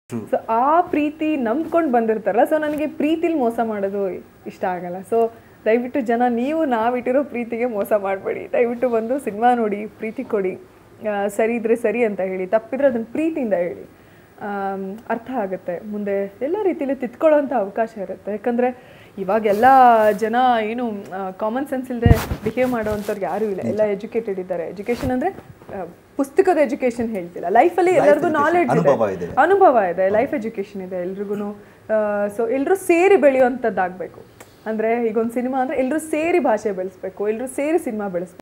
So ಆ ಪ್ರೀತಿ ನಂಬ್ಕೊಂಡು ಬಂದಿರ್ತಾರಲ್ಲ so ನನಗೆ ಪ್ರೀತಿಲಿ ಮೋಸ ಮಾಡೋದು ಇಷ್ಟ ಆಗಲ್ಲ ಸೊ ದಯವಿಟ್ಟು ಜನ ನೀವು ನಾವಿಟ್ಟಿರೋ ಪ್ರೀತಿಗೆ ಮೋಸ ಮಾಡಬೇಡಿ ದಯವಿಟ್ಟು ಬಂದು ಸಿನಿಮಾ ನೋಡಿ ಪ್ರೀತಿ ಕೊಡಿ ಆ, ಸರಿ ಇದ್ರೆ ಸರಿ ಅಂತ ಹೇಳಿ ತಪ್ಪಿದ್ರೆ ಅದನ್ನು ಪ್ರೀತಿಯಿಂದ ಹೇಳಿ ಆಮ್, ಅರ್ಥ ಆಗುತ್ತೆ ಮುಂದೆ ಎಲ್ಲ ರೀತಿಯಲ್ಲಿ ತಿದ್ಕೊಳ್ಳೋಂಥ ಅವಕಾಶ ಇರುತ್ತೆ ಯಾಕಂದರೆ ಇವಾಗೆಲ್ಲ ಜನ ಏನು ಕಾಮನ್ ಸೆನ್ಸ್ ಇಲ್ಲದೆ ಬಿಹೇವ್ ಮಾಡೋವಂಥವ್ರು ಯಾರೂ ಇಲ್ಲ ಎಲ್ಲ ಎಜುಕೇಟೆಡ್ ಇದ್ದಾರೆ ಎಜುಕೇಷನ್ ಅಂದರೆ ಪುಸ್ತಕದ ಎಜುಕೇಷನ್ ಹೇಳ್ತಿಲ್ಲ ಲೈಫಲ್ಲಿ ಎಲ್ಲರಿಗೂ education, ನಾಲೆಡ್ಜ್ ಅನುಭವ ಇದೆ. ಅನುಭವ ಇದೆ ಲೈಫ್ ಎಜುಕೇಷನ್ ಇದೆ ಎಲ್ರಿಗೂ ಸೊ ಎಲ್ಲರೂ ಸೇರಿ ಬೆಳೆಯುವಂಥದ್ದಾಗಬೇಕು ಅಂದರೆ ಈಗ ಒಂದು ಸಿನಿಮಾ ಅಂದರೆ ಎಲ್ಲರೂ ಸೇರಿ ಭಾಷೆ ಬೆಳೆಸ್ಬೇಕು ಎಲ್ಲರೂ ಸೇರಿ ಸಿನಿಮಾ ಬೆಳೆಸ್ಬೇಕು